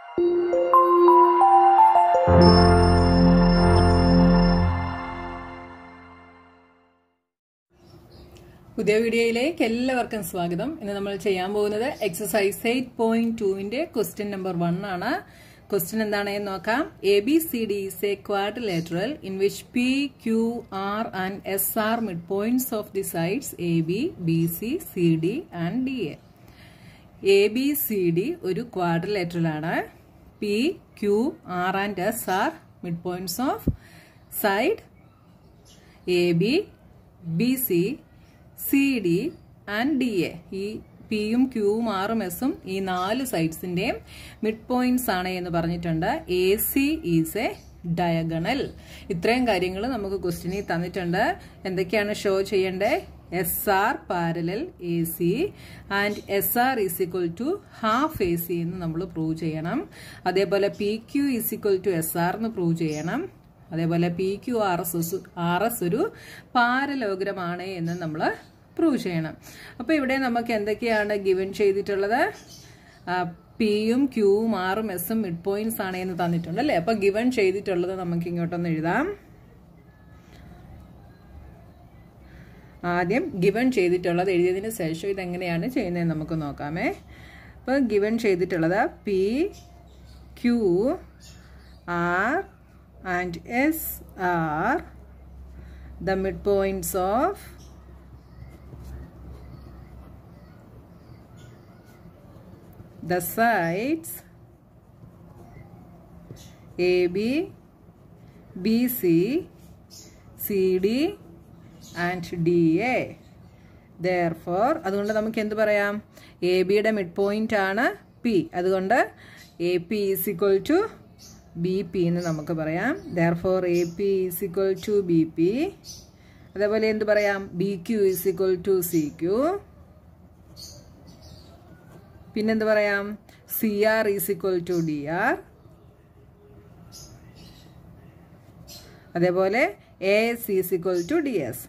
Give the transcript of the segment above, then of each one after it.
പുതിയ വീഡിയോയിലേക്ക് എല്ലാവർക്കും സ്വാഗതം ഇന്ന് നമ്മൾ ചെയ്യാൻ പോകുന്നത് എക്സസൈസ് എയ്റ്റ് പോയിന്റ് ടുവിന്റെ ക്വസ്റ്റ്യൻ നമ്പർ വൺ ആണ് ക്വസ്റ്റ്യൻ എന്താണെന്ന് നോക്കാം A B C D is a quadrilateral in which P Q R and S are mid points of the sides A B B C C D and D A A B C D ഒരു quadrilateral ആണ് P Q R and S are mid points of side A B B C C D and D A ഈ പിയും ക്യൂവും ആറും എസും ഈ നാല് സൈഡ്സിന്റെയും mid points ആണ് എന്ന് പറഞ്ഞിട്ടുണ്ട് A C is a diagonal ഇത്രയും കാര്യങ്ങൾ നമുക്ക് ക്വസ്റ്റിനിൽ തന്നിട്ടുണ്ട് എന്തൊക്കെയാണ് ഷോ ചെയ്യേണ്ടത് S R parallel A C and S R is equal to half A C എന്ന് നമ്മൾ പ്രൂവ് ചെയ്യണം അതേപോലെ P Q is equal to S R എന്ന് പ്രൂവ് ചെയ്യണം അതേപോലെ P Q R S R S ഒരു പാരലോഗ്രമാണ് എന്ന് നമ്മൾ പ്രൂവ് ചെയ്യണം അപ്പോൾ ഇവിടെ നമുക്ക് എന്തൊക്കെയാണ് ഗിവൻ ചെയ്തിട്ടുള്ളത് പിയും ക്യൂവും ആറും എസും മിഡ് പോയിന്റ്സ് ആണ് എന്ന് തന്നിട്ടുണ്ട് അല്ലേ അപ്പോൾ ഗിവൻ ചെയ്തിട്ടുള്ളത് നമുക്ക് ഇങ്ങോട്ടൊന്ന് എഴുതാം ആദ്യം ഗിവൺ ചെയ്തിട്ടുള്ളത് എഴുതിയതിന് ശേഷം ഇതെങ്ങനെയാണ് ചെയ്യുന്നത് നമുക്ക് നോക്കാമേ അപ്പോൾ ഗിവൺ ചെയ്തിട്ടുള്ളത് P Q R and S are the midpoints of the sides AB, BC, CD and DA. Therefore, അതുകൊണ്ട് നമുക്ക് എന്ത് പറയാം എ ബിയുടെ മിഡ് പോയിന്റ് ആണ് പി അതുകൊണ്ട് A P is equal to B P എന്ന് നമുക്ക് പറയാം therefore A P is equal to B P അതേപോലെ എന്ത് പറയാം B Q is equal to C Q പിന്നെന്ത് പറയാം C R is equal to D R അതേപോലെ A S is equal to D S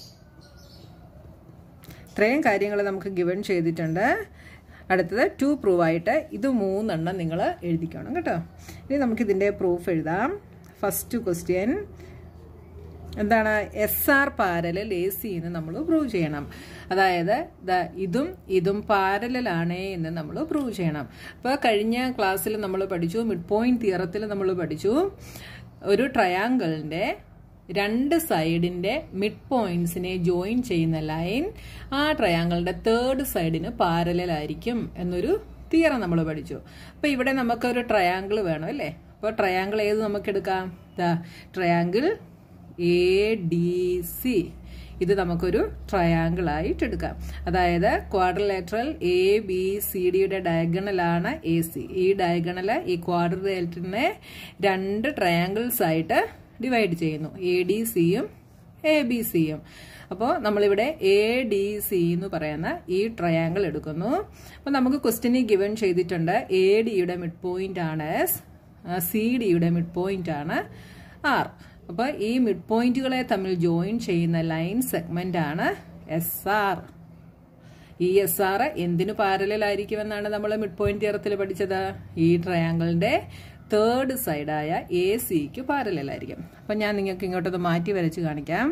ഇത്രയും കാര്യങ്ങൾ നമുക്ക് ഗിവൺ ചെയ്തിട്ടുണ്ട് അടുത്തത് ടു പ്രൂവ് ആയിട്ട് ഇത് മൂന്നെണ്ണം നിങ്ങൾ എഴുതിക്കണം കേട്ടോ ഇനി നമുക്കിതിൻ്റെ പ്രൂഫ് എഴുതാം ഫസ്റ്റ് ക്വസ്റ്റ്യൻ എന്താണ് S R parallel A C എന്ന് നമ്മൾ പ്രൂവ് ചെയ്യണം അതായത് ഇതും ഇതും പാരലാണ് എന്ന് നമ്മൾ പ്രൂവ് ചെയ്യണം അപ്പോൾ കഴിഞ്ഞ ക്ലാസ്സിൽ നമ്മൾ പഠിച്ചു മിഡ് പോയിന്റ് തിയറത്തിൽ നമ്മൾ പഠിച്ചു ഒരു ട്രയാങ്കിളിൻ്റെ രണ്ട് സൈഡിന്റെ മിഡ് പോയിന്റ്സിനെ ജോയിൻ ചെയ്യുന്ന ലൈൻ ആ ട്രയാങ്കിളിന്റെ തേർഡ് സൈഡിന് പാരലായിരിക്കും എന്നൊരു തിയറം നമ്മൾ പഠിച്ചു അപ്പൊ ഇവിടെ നമുക്കൊരു ട്രയാങ്കിൾ വേണം അല്ലേ അപ്പോൾ ട്രയാങ്കിൾ ഏത് നമുക്ക് എടുക്കാം ട്രയാങ്കിൾ എ ഡി സി ഇത് നമുക്കൊരു ട്രയാങ്കിൾ ആയിട്ട് എടുക്കാം അതായത് ക്വാഡ്രിലേറ്ററൽ എ ബി സി ഡിയുടെ ഡയഗണലാണ് എ സി ഈ ഡയഗണല് ഈ ക്വാഡ്രിലേറ്ററിനെ രണ്ട് ട്രയാങ്കിൾസ് ആയിട്ട് ഡിവൈഡ് ചെയ്യുന്നു എ ഡി സിയും എ ബി സിയും അപ്പോൾ നമ്മളിവിടെ എ ഡി സി എന്ന് പറയുന്ന ഈ ട്രയാങ്കിൾ എടുക്കുന്നു അപ്പോൾ നമുക്ക് ക്വസ്റ്റ്യനിൽ ഗിവൺ ചെയ്തിട്ടുണ്ട് എ ഡിയുടെ മിഡ് പോയിന്റ് ആണ് എസ് സി ഡിയുടെ മിഡ് പോയിന്റ് ആണ് ആർ അപ്പോൾ ഈ മിഡ് പോയിന്റുകളെ തമ്മിൽ ജോയിൻ ചെയ്യുന്ന ലൈൻ സെഗ്മെന്റ് ആണ് എസ് ആർ ഈ എസ് ആർ എന്തിനു പാരലായിരിക്കുമെന്നാണ് നമ്മൾ മിഡ് പോയിന്റ് തിയറത്തിൽ പഠിച്ചത് ഈ ട്രയാങ്കിളിന്റെ തേർഡ് സൈഡായ എ സിക്ക് പാരലായിരിക്കും അപ്പം ഞാൻ നിങ്ങൾക്ക് ഇങ്ങോട്ടത് മാറ്റി വരച്ച് കാണിക്കാം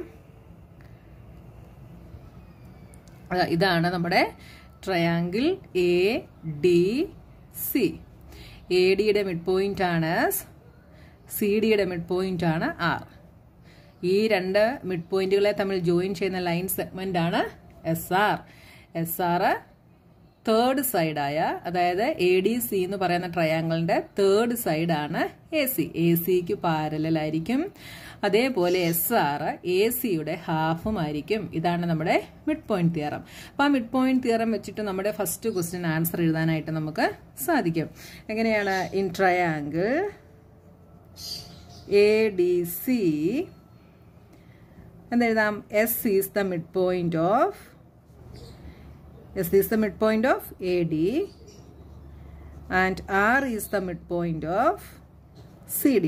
ഇതാണ് നമ്മുടെ triangle A D C A ഡിയുടെ മിഡ് പോയിന്റ് ആണ് സി ഡിയുടെ മിഡ് പോയിന്റ് ആണ് ആർ ഈ രണ്ട് മിഡ് പോയിന്റുകളെ തമ്മിൽ ജോയിൻ ചെയ്യുന്ന ലൈൻ സെഗ്മെന്റ് ആണ് S R S R third സൈഡായ അതായത് എ ഡി സി എന്ന് പറയുന്ന ട്രയാങ്കിളിന്റെ തേർഡ് സൈഡാണ് എ സി എ സിക്ക് പാരലായിരിക്കും അതേപോലെ എസ് ആർ എ സിയുടെ ഹാഫും ആയിരിക്കും ഇതാണ് നമ്മുടെ മിഡ് പോയിന്റ് തിയറം അപ്പോൾ ആ മിഡ് പോയിന്റ് തിയറം വെച്ചിട്ട് നമ്മുടെ ഫസ്റ്റ് ക്വസ്റ്റ്യൻ ആൻസർ എഴുതാനായിട്ട് നമുക്ക് സാധിക്കും എങ്ങനെയാണ് in triangle A D C എന്തെഴുതാം S is the mid point of S is the midpoint of AD and R is the midpoint of CD.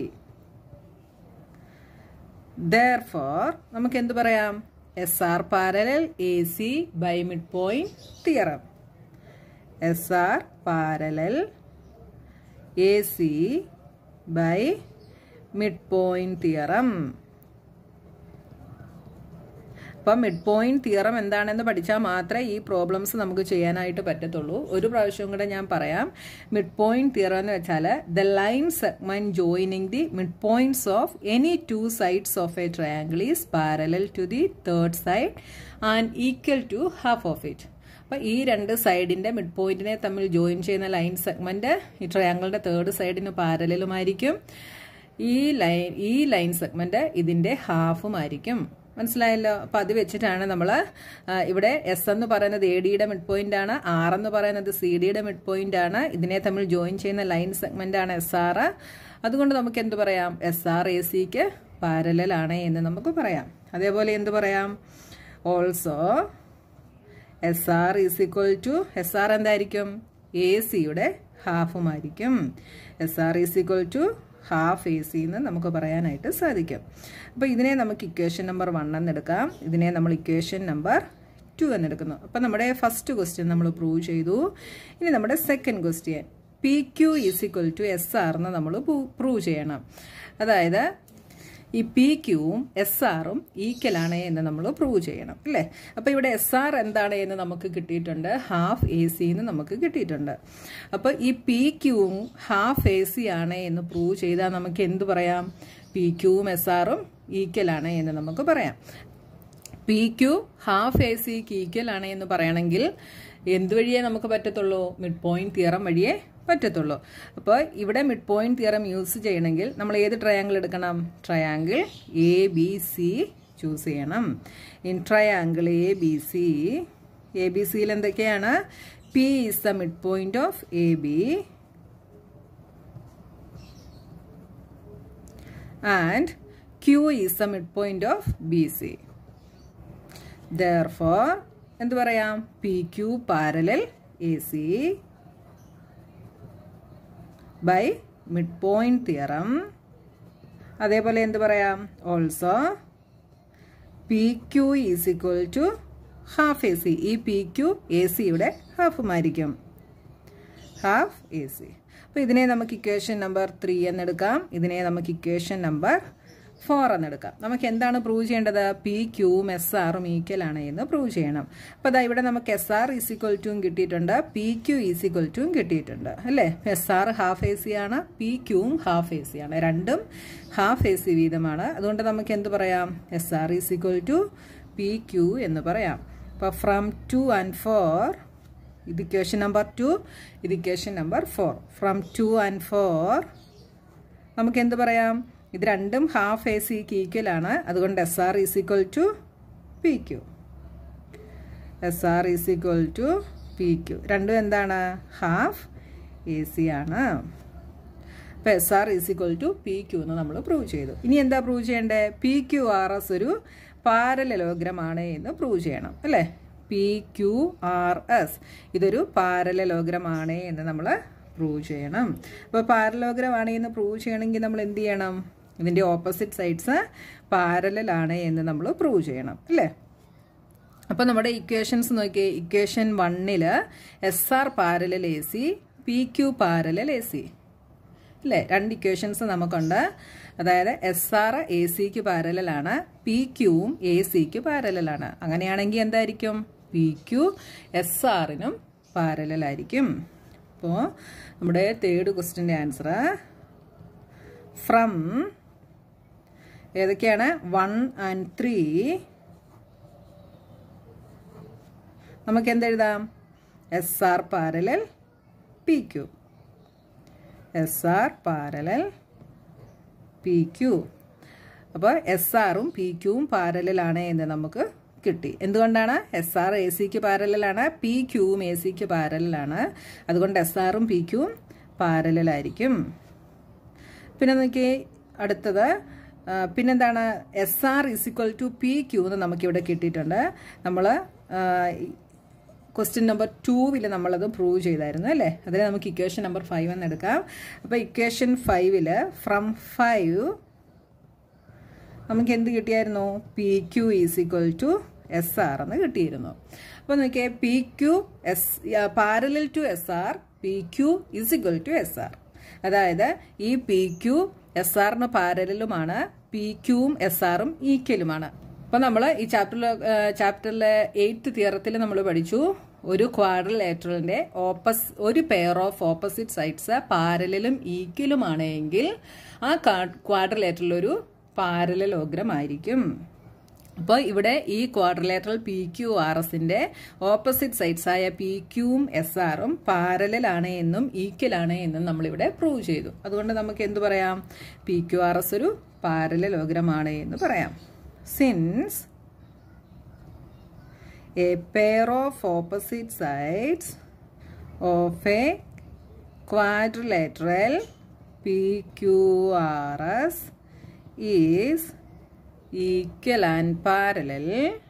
Therefore, നമുക്ക് എന്ത് പറയാം S R parallel A C by mid point theorem S R parallel A C by mid point theorem അപ്പം mid point theorem എന്താണെന്ന് പഠിച്ചാൽ മാത്രമേ ഈ problems നമുക്ക് ചെയ്യാനായിട്ട് പറ്റത്തുള്ളൂ ഒരു പ്രാവശ്യം കൂടെ ഞാൻ പറയാം മിഡ് പോയിന്റ് തിയറം എന്ന് വെച്ചാൽ the line segment joining the mid points of any two sides of a triangle is parallel to the third side and equal to half of it അപ്പോൾ ഈ രണ്ട് സൈഡിന്റെ മിഡ് പോയിന്റിനെ തമ്മിൽ ജോയിൻ ചെയ്യുന്ന line segment ഈ ട്രയാങ്കിളിന്റെ തേർഡ് സൈഡിന് പാരലലുമായിരിക്കും ഈ ലൈൻ ഈ ലൈൻ സെഗ്മെന്റ് ഇതിന്റെ ഹാഫുമായിരിക്കും മനസ്സിലായല്ലോ അപ്പൊ അത് വെച്ചിട്ടാണ് നമ്മൾ ഇവിടെ എസ് എന്ന് പറയുന്നത് എ ഡിയുടെ മിഡ് പോയിന്റ് ആണ് ആർ എന്ന് പറയുന്നത് സി ഡിയുടെ മിഡ് പോയിന്റ് ആണ് ഇതിനെ തമ്മിൽ ജോയിൻ ചെയ്യുന്ന ലൈൻ സെഗ്മെന്റ് ആണ് എസ് ആർ അതുകൊണ്ട് നമുക്ക് എന്ത് പറയാം എസ് ആർ എ സിക്ക് പാരലലാണ് എന്ന് നമുക്ക് പറയാം അതേപോലെ എന്ത് പറയാം also S R is equal to S R എന്തായിരിക്കും എ സിയുടെ ഹാഫുമായിരിക്കും S R is equal to half A C എന്ന് നമുക്ക് പറയാനായിട്ട് സാധിക്കും അപ്പോൾ ഇതിനെ നമുക്ക് ഇക്വേഷൻ നമ്പർ വൺ എന്നെടുക്കാം ഇതിനെ നമ്മൾ ഇക്വേഷൻ നമ്പർ ടു എന്നെടുക്കുന്നു അപ്പോൾ നമ്മുടെ ഫസ്റ്റ് ക്വസ്റ്റ്യൻ നമ്മൾ പ്രൂവ് ചെയ്തു ഇനി നമ്മുടെ second question P Q is equal to S R എന്ന് നമ്മൾ പ്രൂവ് ചെയ്യണം അതായത് ഈ പി ക്യൂവും എസ് ആറും ഈക്വലാണ് എന്ന് നമ്മൾ പ്രൂവ് ചെയ്യണം അല്ലേ അപ്പോൾ ഇവിടെ എസ് ആർ എന്താണ് എന്ന് നമുക്ക് കിട്ടിയിട്ടുണ്ട് ഹാഫ് എ സി എന്ന് നമുക്ക് കിട്ടിയിട്ടുണ്ട് അപ്പോൾ ഈ പി ക്യൂവും ഹാഫ് എ സി ആണ് എന്ന് പ്രൂവ് ചെയ്താൽ നമുക്ക് എന്ത് പറയാം പി ക്യൂവും എസ് ആറും ഈക്വലാണ് എന്ന് നമുക്ക് പറയാം പി ക്യു ഹാഫ് എ സിക്ക് ഈക്വൽ ആണ് എന്ന് പറയണമെങ്കിൽ എന്ത് വഴിയേ നമുക്ക് പറ്റത്തുള്ളൂ മിഡ് പോയിന്റ് തിയറം വഴിയേ പറ്റത്തുള്ളൂ അപ്പോൾ ഇവിടെ മിഡ് പോയിന്റ് തിയറം യൂസ് ചെയ്യണമെങ്കിൽ നമ്മൾ ഏത് ട്രയാങ്കിൾ എടുക്കണം triangle A B C choose ചെയ്യണം in triangle A B C A B സിയിൽ എന്തൊക്കെയാണ് P is the mid point of A B and Q is the mid point of B C therefore എന്ത് പറയാം P Q parallel A C by mid point theorem അതേപോലെ എന്ത് പറയാം also P Q is equal to half A C ഈ P Q A സിയുടെ ഹാഫുമായിരിക്കും half A C അപ്പോൾ ഇതിനെ നമുക്ക് ഇക്വേഷൻ നമ്പർ ത്രീ എന്നെടുക്കാം ഇതിനെ നമുക്ക് ഇക്വേഷൻ നമ്പർ ഫോർ എന്നെടുക്കാം നമുക്ക് എന്താണ് പ്രൂവ് ചെയ്യേണ്ടത് പി ക്യൂവും എസ് ആറും ഈക്വൽ ആണ് എന്ന് പ്രൂവ് ചെയ്യണം അപ്പോൾ അതാ ഇവിടെ നമുക്ക് എസ് ആർ ഈസിക്വൽ ടുവും കിട്ടിയിട്ടുണ്ട് പി ക്യു ഈസിക്വൽ ടുവും കിട്ടിയിട്ടുണ്ട് അല്ലേ S R half A C ആണ് പി ക്യൂവും ഹാഫ് എ സി ആണ് രണ്ടും ഹാഫ് എ സി വീതമാണ് അതുകൊണ്ട് നമുക്ക് എന്ത് പറയാം S R is equal to P Q എന്ന് പറയാം അപ്പോൾ ഫ്രം ടു ആൻഡ് ഫോർ ഇത് ഇക്വേഷൻ നമ്പർ ടു ഇത് equation number four from two and four നമുക്ക് എന്ത് പറയാം ഇത് രണ്ടും ഹാഫ് എ സിക്ക് ഈക്വൽ ആണ് അതുകൊണ്ട് S R is equal to P Q S R is equal to P Q രണ്ടും എന്താണ് ഹാഫ് എ സി ആണ് അപ്പോൾ S R is equal to P Q എന്ന് നമ്മൾ പ്രൂവ് ചെയ്തു ഇനി എന്താ പ്രൂവ് ചെയ്യേണ്ടത് പി ക്യു ആർ എസ് ഒരു പാരലലോഗ്രം ആണ് എന്ന് പ്രൂവ് ചെയ്യണം അല്ലേ പി ക്യു ആർ എസ് ഇതൊരു പാരലലോഗ്രം ആണ് എന്ന് നമ്മൾ പ്രൂവ് ചെയ്യണം അപ്പോൾ പാരലോഗ്രം ആണ് എന്ന് പ്രൂവ് ചെയ്യണമെങ്കിൽ നമ്മൾ എന്ത് ചെയ്യണം ഇതിൻ്റെ ഓപ്പോസിറ്റ് സൈഡ്സ് പാരലാണ് എന്ന് നമ്മൾ പ്രൂവ് ചെയ്യണം അല്ലേ അപ്പോൾ നമ്മുടെ ഇക്വേഷൻസ് നോക്കിയേ ഇക്വേഷൻ വണ്ണിൽ S R parallel A C P Q parallel A C അല്ലേ രണ്ട് ഇക്വേഷൻസ് നമുക്കുണ്ട് അതായത് എസ് ആർ എ സിക്ക് പാരലാണ് പി ക്യുവും എ സിക്ക് പാരലാണ് അങ്ങനെയാണെങ്കിൽ എന്തായിരിക്കും പി ക്യു എസ് ആറിനും പാരലായിരിക്കും അപ്പോൾ നമ്മുടെ തേർഡ് ക്വസ്റ്റിൻ്റെ ആൻസർ ഫ്രം ഏതൊക്കെയാണ് വൺ ആൻഡ് ത്രീ നമുക്ക് എന്തെഴുതാം S R parallel P Q S R parallel P Q അപ്പോൾ എസ് ആറും പി ക്യുവും പാരലാണ് എന്ന് നമുക്ക് കിട്ടി എന്തുകൊണ്ടാണ് എസ് ആർ എ സിക്ക് പാരലാണ് പി ക്യൂവും എ സിക്ക് പാരലാണ് അതുകൊണ്ട് എസ് ആറും പി ക്യൂവും പാരലായിരിക്കും പിന്നെ നോക്കി അടുത്തത് പിന്നെന്താണ് S R is equal to P Q എന്ന് നമുക്കിവിടെ കിട്ടിയിട്ടുണ്ട് നമ്മൾ ക്വസ്റ്റ്യൻ നമ്പർ ടൂവിൽ നമ്മളത് പ്രൂവ് ചെയ്തായിരുന്നു അല്ലേ അതിന് നമുക്ക് ഇക്വേഷൻ നമ്പർ ഫൈവ് എന്ന് എടുക്കാം അപ്പോൾ ഇക്വേഷൻ ഫൈവിൽ ഫ്രം ഫൈവ് നമുക്ക് എന്ത് കിട്ടിയായിരുന്നു P Q is equal to S R എന്ന് കിട്ടിയിരുന്നു അപ്പോൾ നോക്കിയേ P Q S parallel to S R P Q is equal to S R അതായത് ഈ പി ക്യു എസ് ആറിന് പാരലുമാണ് പി ക്യൂവും എസ് ആറും ഈക്വലുമാണ് അപ്പൊ നമ്മൾ ഈ ചാപ്റ്ററിൽ ചാപ്റ്ററിലെ എയ്ത്ത് തിയറത്തിൽ നമ്മൾ പഠിച്ചു ഒരു ക്വാഡ്രിലേറ്ററലിന്റെ ഓപ്പസ് ഒരു പെയർ ഓഫ് ഓപ്പോസിറ്റ് സൈഡ്സ് പാരലും ഈക്വലുമാണ് എങ്കിൽ ആ ക്വാഡ്രിലേറ്ററിൽ ഒരു പാരലോഗ്രം ആയിരിക്കും അപ്പോൾ ഇവിടെ ഈ ക്വാഡ്രിലേറ്ററൽ പി ക്യു ആർ എസിന്റെ ഓപ്പോസിറ്റ് സൈഡ്സ് ആയ പി ക്യൂവും എസ് ആറും പാരലാണ് എന്നും ഈക്വൽ ആണ് എന്നും നമ്മളിവിടെ പ്രൂവ് ചെയ്തു അതുകൊണ്ട് നമുക്ക് എന്ത് പറയാം പി ക്യു ആർ എസ് ഒരു പാരലോഗ്രമാണ് എന്ന് പറയാം since a pair of opposite sides of a quadrilateral PQRS is equal and parallel.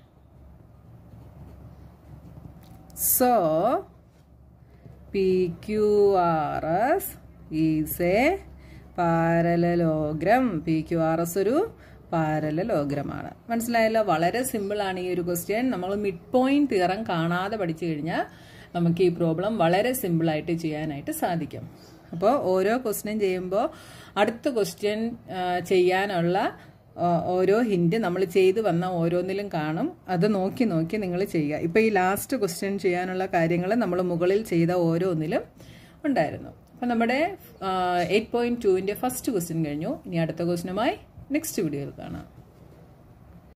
So, PQRS is a parallelogram. PQRS ഒരു പാരലോഗ്രമാണ് മനസ്സിലായല്ലോ വളരെ സിമ്പിൾ ആണ് ഈ ഒരു ക്വസ്റ്റ്യൻ നമ്മൾ മിഡ് പോയിന്റ് തിയറം കാണാതെ പഠിച്ചു കഴിഞ്ഞാൽ നമുക്ക് ഈ പ്രോബ്ലം വളരെ സിമ്പിൾ ആയിട്ട് ചെയ്യാനായിട്ട് സാധിക്കും അപ്പോൾ ഓരോ ക്വസ്റ്റ്യൻ ചെയ്യുമ്പോൾ അടുത്ത ക്വസ്റ്റ്യൻ ചെയ്യാനുള്ള ഓരോ ഹിന്റ് നമ്മൾ ചെയ്തു വന്ന ഓരോന്നിലും കാണും അത് നോക്കി നോക്കി നിങ്ങൾ ചെയ്യുക ഇപ്പോൾ ഈ ലാസ്റ്റ് ക്വസ്റ്റ്യൻ ചെയ്യാനുള്ള കാര്യങ്ങൾ നമ്മൾ മുകളിൽ ചെയ്ത ഓരോന്നിലും ഉണ്ടായിരുന്നു അപ്പം നമ്മുടെ എയ്റ്റ് പോയിന്റ് ടുവിൻ്റെ ഫസ്റ്റ് ക്വസ്റ്റ്യൻ കഴിഞ്ഞു ഇനി അടുത്ത ക്വസ്റ്റ്യനുമായി നെക്സ്റ്റ് വീഡിയോയിൽ കാണാം